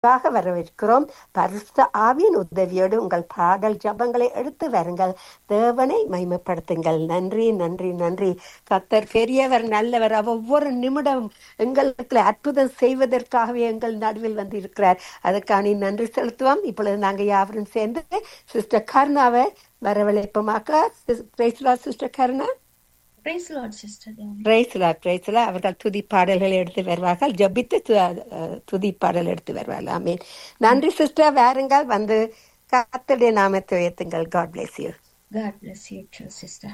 நிறைவாக வரவேற்கிறோம் பரிசுத்த ஆவியின் உதவியோடு உங்கள் பாடல் ஜபங்களை எடுத்து வருங்கள் தேவனை மைமைப்படுத்துங்கள் நன்றி நன்றி நன்றி கத்தர் பெரியவர் நல்லவர் அவர் ஒவ்வொரு நிமிடம் எங்களுக்கு அற்புதம் செய்வதற்காகவே எங்கள் நடுவில் வந்து இருக்கிறார் அதுக்கான நன்றி செலுத்துவோம் இப்பொழுது நாங்கள் யாவரும் சேர்ந்து சிஸ்டர் கருணாவை வரவழைப்போமாக்க sister Karuna Praise the Lord, Sister Devi. பிரைஸ்லா பிரைஸ்லா அவர்கள் துதி பாடல்கள் எடுத்து வருவார்கள் ஜபித்து து- அஹ் துதி பாடல் எடுத்து வருவார்கள் ஆமீன் நன்றி சிஸ்டர் வேறுங்கள் வந்து கர்த்தருடைய நாமத்தை உயர்த்துங்கள் God bless you God bless you too, sister.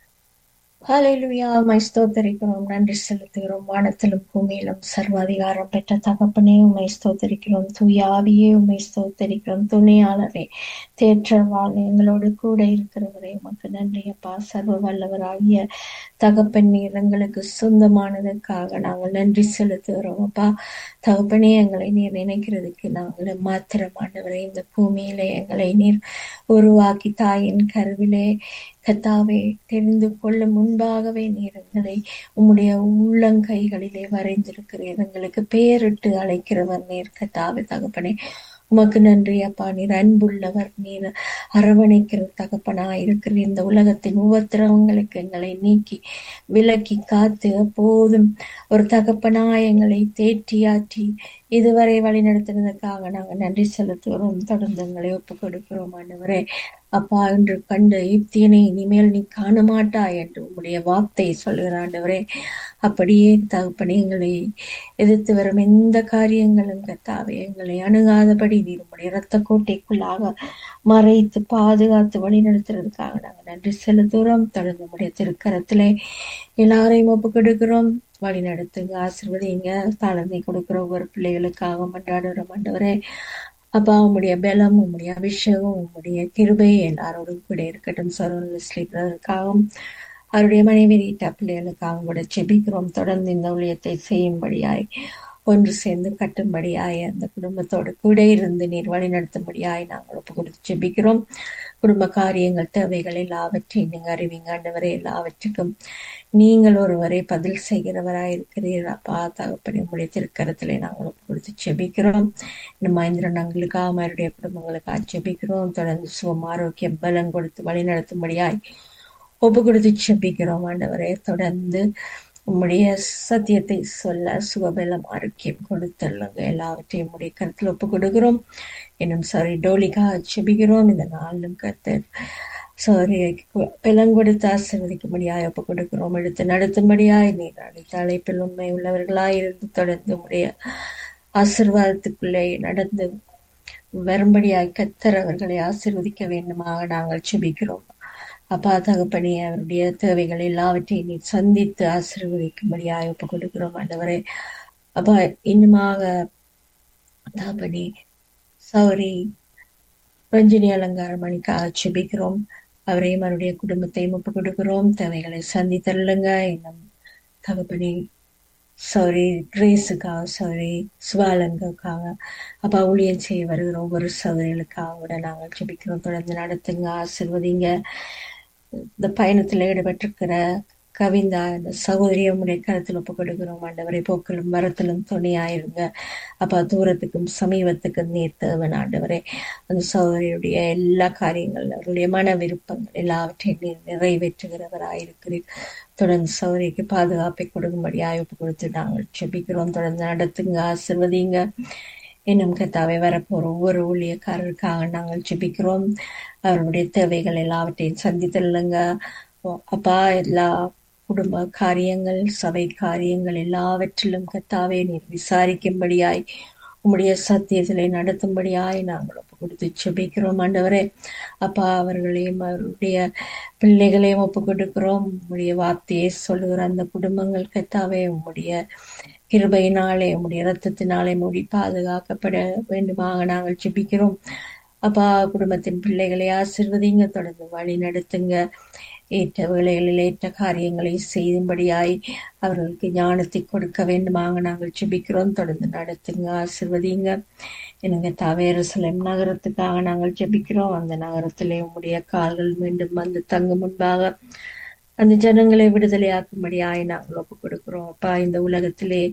ஹalleluya மை ஸ்தோத்தரிக்கிறோம் நன்றி செலுத்துகிறோம் வானத்திலும் பூமியிலும் சர்வாதிகாரம் பெற்ற தகப்பனே உமை ஸ்தோத்தரிக்கிறோம் தூயாவியே உமை ஸ்தோத்தரிக்கிறோம் துணையாளரே தேற்றவாள் எங்களோடு கூட இருக்கிறவரே உமக்கு நன்றி அப்பா சர்வ வல்லவராகிய தகப்பன் நீர் எங்களுக்கு சொந்தமானதற்காக நாங்கள் நன்றி செலுத்துகிறோம் அப்பா தகப்பனே எங்களை நீர் நினைக்கிறதுக்கு நாங்கள் மாத்திரம் ஆண்டவரே இந்த பூமியிலே எங்களை நீர் உருவாக்கி தாயின் கருவிலே கத்தாவே தெரிந்து கொள்ளும் முன்பாகவே நீர் எங்களை உம்முடைய உள்ளங்கைகளிலே வரைந்திருக்கிறீர் எங்களுக்கு பேரிட்டு அழைக்கிறவர் நீர் கத்தாவே தகப்பனே உமக்கு நன்றி அப்பா நீர் அன்புள்ளவர் நீர் அரவணைக்கிற தகப்பனா இருக்கிற இந்த உலகத்தின் உபத்திரவங்களுக்கு எங்களை நீக்கி விலக்கி காத்து எப்போதும் ஒரு தகப்பனா எங்களை தேற்றியாற்றி இதுவரை வழி நடத்தினதுக்காக நாங்கள் நன்றி செலுத்துகிறோம் தொடர்ந்து எங்களை ஒப்புக் கொடுக்கிறோம் ஆண்டவரே அப்பா என்று கண்டு யுக்தியனை இனிமேல் நீ காண மாட்டாய் என்று உம்முடைய வார்த்தை சொல்கிற ஆண்டவரே அப்படியே தகப்பனே எங்களை எதிர்த்து வரும் எந்த காரியங்களும் கத்தாவே எங்களை அணுகாதபடி நீர் உம்முடைய இரத்த கோட்டைக்குள்ளாக மறைத்து பாதுகாத்து வழி நடத்துறதுக்காக நாங்கள் நன்றி செலுத்துகிறோம் தொடர்ந்து உம்முடைய திருக்கரத்திலே எல்லாரையும் ஒப்புக் கொடுக்கிறோம் வழி நடத்துங்க ஆசிர்வதிங்க தாளந்தை கொடுக்கிற ஒவ்வொரு பிள்ளைகளுக்காக மன்றாடுற ஆண்டவரே அப்பா உம்முடைய பலம் உம்முடைய அபிஷேகம் உம்முடைய கிருபை எல்லாரோடும் கூட இருக்கட்டும் சரோனுக்காகவும் அவருடைய மனைவி ரீட்டா பிள்ளைகளுக்காகவும் கூட செபிக்கிறோம் தொடர்ந்து இந்த ஊழியத்தை செய்யும்படியாய் ஒன்று சேர்ந்து கட்டும்படியாய் அந்த குடும்பத்தோடு கூட இருந்து நீர் வழி நடத்தும்படியாய் நாங்கள் ஒப்பு கொடுத்து செபிக்கிறோம் குடும்ப காரியங்கள் தேவைகள் எல்லாவற்றையும் நீங்க அறிவிங்க ஆண்டவரே எல்லாவற்றுக்கும் நீங்கள் ஒருவரை பதில் செய்கிறவராய் இருக்கிறீர் அப்பா தகப்பனே உங்களுடைய திருக்கரத்திலே நாங்கள் ஒப்பு கொடுத்து செபிக்கிறோம் இந்த மகேந்திரன் எங்களுக்காக அவருடைய குடும்பங்களுக்காக செபிக்கிறோம் தொடர்ந்து சுகம் ஆரோக்கியம் பலம் கொடுத்து வழி நடத்தும்படியாய் ஒப்பு கொடுத்து செபிக்கிறோம் ஆண்டவரே தொடர்ந்து உம்முடைய சத்தியத்தை சொல்ல சுகபலம் ஆரோக்கியம் கொடுத்துள்ளுங்க எல்லாவற்றையும் உடைய கருத்தில் ஒப்பு கொடுக்கிறோம் இன்னும் சாரி டோலிக்கா செபிக்கிறோம் இந்த நாளிலும் கர்த்தர் சாரி பலம் கொடுத்து ஆசீர்வதிக்கும்படியாய் ஒப்பு கொடுக்கிறோம் எடுத்து நடத்தும்படியாய் நீர் அழைத்த அழைப்பில் உண்மை உள்ளவர்களாய் இருந்து தொடர்ந்து உடைய ஆசீர்வாதத்துக்குள்ளே நடந்து வரும்படியாய் கத்தர் அவர்களை ஆசீர்வதிக்க வேண்டுமாக நாங்கள் செபிக்கிறோம் அப்பா தகப்பனே அவருடைய தேவைகள் எல்லாவற்றையும் நீ சந்தித்து ஆசீர்வதிக்கும்படியாய் ஒப்பு கொடுக்கிறோம் ஆண்டவரே அப்பா இன்னுமாக தகப்பனே சௌரி ரஞ்சினி அலங்காரம் மணிக்காக செபிக்கிறோம் அவரையும் அவருடைய குடும்பத்தையும் ஒப்பு கொடுக்கிறோம் தேவைகளை சந்தித்தள்ளுங்க இன்னும் தகப்பனே சாரி கிரேஸுக்காக சாரி சுவாலங்களுக்காக அப்பா ஊழியம் செய்ய வருகிற ஒவ்வொரு சகோதரிகளுக்காக கூட நாங்கள் ஜெபிக்கிறோம் தொடர்ந்து நடத்துங்க ஆசிர்வதிங்க இந்த பயணத்தில் ஈடுபட்டிருக்கிற கவிந்தா இந்த சகோதரியை உடைய கருத்தில் ஒப்பு கொடுக்கிறோம் ஆண்டவரை போக்கிலும் மரத்திலும் துணையாயிருங்க அப்பா தூரத்துக்கும் சமீபத்துக்கும் நீர் தேவன் ஆண்டவரே அந்த சகோதரியுடைய எல்லா காரியங்கள் அவருடைய மன விருப்பங்கள் எல்லாவற்றையும் நீர் நிறைவேற்றுகிறவராயிருக்கிறீர் தொடர்ந்து சௌரிக்கு பாதுகாப்பை கொடுக்கும்படியாய் ஒப்பு கொடுத்து நாங்கள் செபிக்கிறோம் தொடர்ந்து நடத்துங்க ஆசிர்வதிங்க இன்னும் கத்தாவை வரப்போற ஒவ்வொரு ஊழியக்காரருக்காக நாங்கள் ஜெபிக்கிறோம் அவருடைய தேவைகள் எல்லாவற்றையும் சந்தித்துள்ளுங்க அப்பா எல்லா குடும்ப காரியங்கள் சபை காரியங்கள் எல்லாவற்றிலும் கத்தாவே நீர் விசாரிக்கும்படியாய் உம்முடைய சத்தியத்திலே நடத்தும்படியாய் நாங்கள் ஒப்பு கொடுத்து செபிக்கிறோம் ஆண்டவரே அப்பா அவர்களையும் அவருடைய பிள்ளைகளையும் ஒப்பு கொடுக்கிறோம் உம்முடைய வார்த்தையை சொல்லுகிற அந்த குடும்பங்கள் கத்தாவே உம்முடைய கிருபையினாலே உம்முடைய இரத்தத்தினாலே மூடி பாதுகாக்கப்பட வேண்டுமாக நாங்கள் ஜெபிக்கிறோம் அப்பா குடும்பத்தின் பிள்ளைகளை ஆசிர்வதிங்க தொடர்ந்து வழி நடத்துங்க ஏற்ற வேளைகளில் ஏற்ற காரியங்களை செய்யும்படியாய் அவர்களுக்கு ஞானத்தை கொடுக்க வேண்டுமாக நாங்கள் ஜெபிக்கிறோம் தொடர்ந்து நடத்துங்க ஆசிர்வதிங்க எனக்கு தாவேரசலம் நகரத்துக்காக நாங்கள் ஜெபிக்கிறோம் அந்த நகரத்திலே உம்முடைய கால்கள் மீண்டும் வந்து தங்க முன்பாக அந்த ஜனங்களை விடுதலையாக்கும்படியாய் நாங்கள் ஒப்பு கொடுக்கிறோம் அப்பா இந்த உலகத்திலே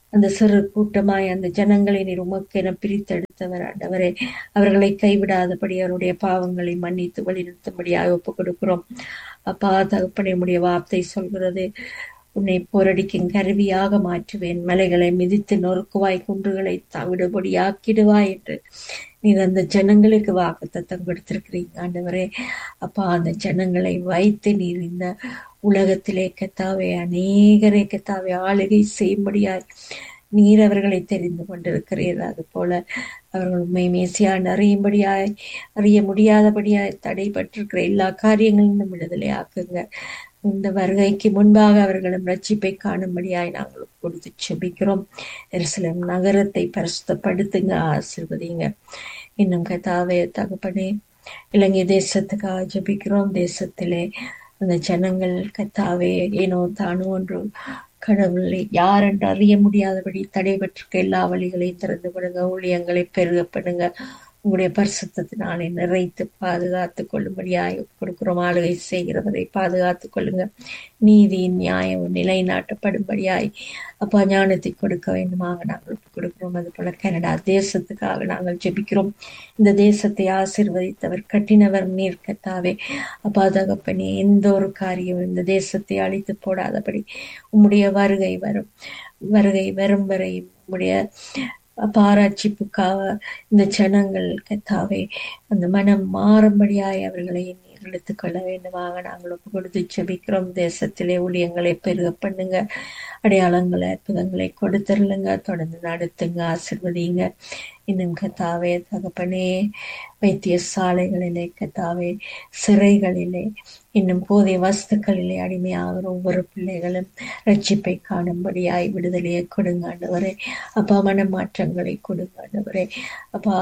அந்த சிறு கூட்டமாய் அந்த ஜனங்களை நீர் உமக்கென பிரித்தெடுத்தவர் ஆண்டவரே அவர்களை கைவிடாதபடி அவருடைய பாவங்களை மன்னித்து வழிநிறுத்தும்படியாக ஒப்புக் கொடுக்கிறோம் அப்பா தகப்பனே உடைய வார்த்தை சொல்கிறது உன்னை போரடிக்கும் கருவியாக மாற்றுவேன் மலைகளை மிதித்து நொறுக்குவாய் குன்றுகளை தவிடுபடியாக்கிடுவாய் என்று நீர் அந்த ஜனங்களுக்கு வாக்கு தத்தம் கொடுத்திருக்கிறீங்க ஆண்டவரே அப்பா அந்த ஜனங்களை வைத்து நீர் இந்த உலகத்திலே கத்தாவே அநேகரை கத்தாவே ஆளுகை செய்யும்படியாய் நீர் அவர்களை தெரிந்து கொண்டிருக்கிறீர் அது போல அவர்கள் உண்மை மேசியான் அறியும்படியாய் அறிய முடியாதபடியாய் தடைபட்டிருக்கிற எல்லா காரியங்களிலும் விடுதலை ஆக்குங்க இந்த வருகைக்கு முன்பாக அவர்களும் ரட்சிப்பை காணும்படியாய் நாங்கள் கொடுத்து செபிக்கிறோம் எருசலேம் நகரத்தை பரிசுத்தப்படுத்துங்க ஆசிர்வதிங்க இன்னும் கதாவே தகப்பனே இலங்கை தேசத்துக்காக ஜெபிக்கிறோம் தேசத்திலே அந்த ஜனங்கள் கத்தாவே ஏனோ தானோ ஒன்று கடவுளை யார் என்று அறிய முடியாதபடி தடைபட்டிருக்க எல்லா வழிகளையும் திறந்து விடுங்க ஊழியங்களை பெருகப்படுங்க உங்களுடைய பரிசுத்தினாலே நிறைத்து பாதுகாத்து கொள்ளும்படியாய் கொடுக்கிறோம் ஆளுகை செய்கிறவரை பாதுகாத்து கொள்ளுங்க நீதியின் நியாயம் நிலைநாட்டப்படும்படியாய் அப்பா ஞானத்தை கொடுக்க வேண்டுமாக நாங்கள் கொடுக்கிறோம் அது போல கனடா தேசத்துக்காக நாங்கள் ஜெபிக்கிறோம் இந்த தேசத்தை ஆசிர்வதித்தவர் கட்டினவர் நீர் கத்தாவே அப்பா தகப்பனே எந்த ஒரு காரியம் இந்த தேசத்தை அழித்து போடாதபடி உம்முடைய வருகை வரும் வருகை வரும் வரை உம்முடைய பாராட்சிப்புக்காக இந்த ஜனங்கள் கத்தாவே அந்த மனம் மாறும்படியாய் அவர்களை நீர் எடுத்துக் கொள்ள வேண்டுமாக நாங்கள் ஒப்பு கொடுத்து செபிக்கிறோம் தேசத்திலே ஊழியங்களை பெருக பண்ணுங்க அடையாளங்களை அற்புதங்களை கொடுத்துருளுங்க தொடர்ந்து நடத்துங்க ஆசிர்வதிங்க இன்னும் கத்தாவே தகப்பனே வைத்தியசாலைகளிலே கத்தாவே சிறைகளிலே இன்னும் போதைய வஸ்துக்களிலே அடிமையாகிற ஒவ்வொரு பிள்ளைகளும் ரட்சிப்பை காணும்படியாய் விடுதலையை கொடுங்க ஆண்டவரே அப்பா மனமாற்றங்களை கொடுங்க ஆண்டவரே அப்பா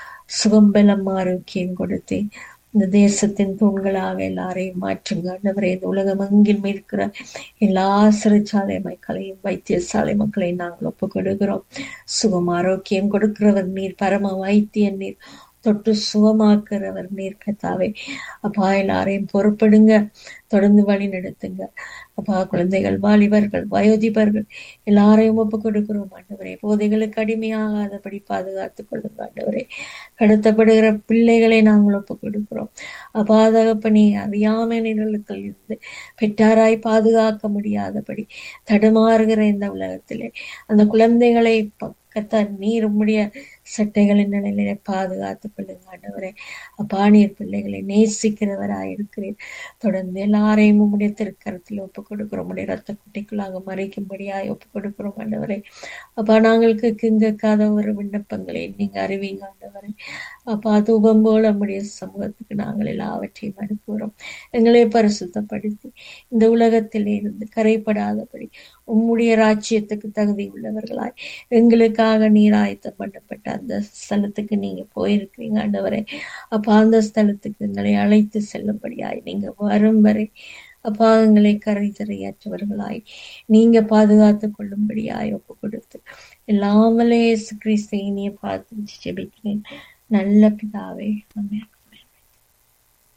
சுகம்பலம் ஆரோக்கியம் கொடுத்து இந்த தேசத்தின் தூண்களாக எல்லாரையும் மாற்றுங்க ஆண்டவரே இந்த உலகம் எங்கிலும் இருக்கிற எல்லா சிறைச்சாலை மக்களையும் வைத்தியசாலை மக்களையும் நாங்கள் ஒப்பு கொடுக்கிறோம் சுகம் ஆரோக்கியம் கொடுக்கிறவர் நீர் பரம வைத்தியன் நீர் தொட்டு சுகமாக்குறவர் நீர் கத்தாவே அப்பா எல்லாரையும் பொறுப்படுங்க தொடர்ந்து வழி நடத்துங்க அப்பா குழந்தைகள் வாலிபர்கள் வயோதிபர்கள் எல்லாரையும் ஒப்பு கொடுக்கிறோம் ஆண்டவரே போதைகளுக்கு அடிமையாகாதபடி பாதுகாத்துக் கொள்ளுங்க ஆண்டவரே கடத்தப்படுகிற பிள்ளைகளை நாங்கள் ஒப்பு கொடுக்கிறோம் அபாதகப்பணி அறியாமை நிழலுக்கள் இருந்து பெற்றாராய் பாதுகாக்க முடியாதபடி தடுமாறுகிற இந்த உலகத்திலே அந்த குழந்தைகளை கத்தார் நீர் உம்முடைய சட்டைகளின் நிலையிலே பாதுகாத்துக் கொள்ளுங்க ஆண்டவரே அப்பா நீர் பிள்ளைகளை நேசிக்கிறவராய் இருக்கிறீர் தொடர்ந்து எல்லாரையும் உம்முடைய திருக்கரத்தில் ஒப்பு கொடுக்கிறோம் உடைய ரத்த குட்டிக்குள்ளாக மறைக்கும்படியாய் ஒப்பு கொடுக்கிறோம் ஆண்டவரே அப்பா நாங்களுக்கு கிங்கக்காத ஒரு விண்ணப்பங்களை நீங்க அறிவிங்க ஆண்டவரே அப்பா தூபம் போல நம்முடைய சமூகத்துக்கு நாங்கள் எல்லாவற்றையும் அனுப்புகிறோம் எங்களை பரிசுத்தப்படுத்தி இந்த உலகத்திலே இருந்து கரைப்படாதபடி உம்முடைய ராஜ்யத்துக்கு தகுதி உள்ளவர்களாய் எங்களுக்காக நீர் ஆயத்தம் பண்ணப்பட்ட அந்த ஸ்தலத்துக்கு நீங்க போயிருக்கிறீங்க ஆண்டவரே அப்ப அந்த ஸ்தலத்துக்கு எங்களை அழைத்து செல்லும்படியாய் நீங்க வரும் வரை அப்பாதங்களை கரை திரையாற்றவர்களாய் நீங்க பாதுகாத்து கொள்ளும்படியாய் ஒப்பு கொடுத்து எல்லாமலே கிறிஸ்து இனிய பார்த்து ஜெபிக்கிறேன் நல்ல பிதாவே ஆமென்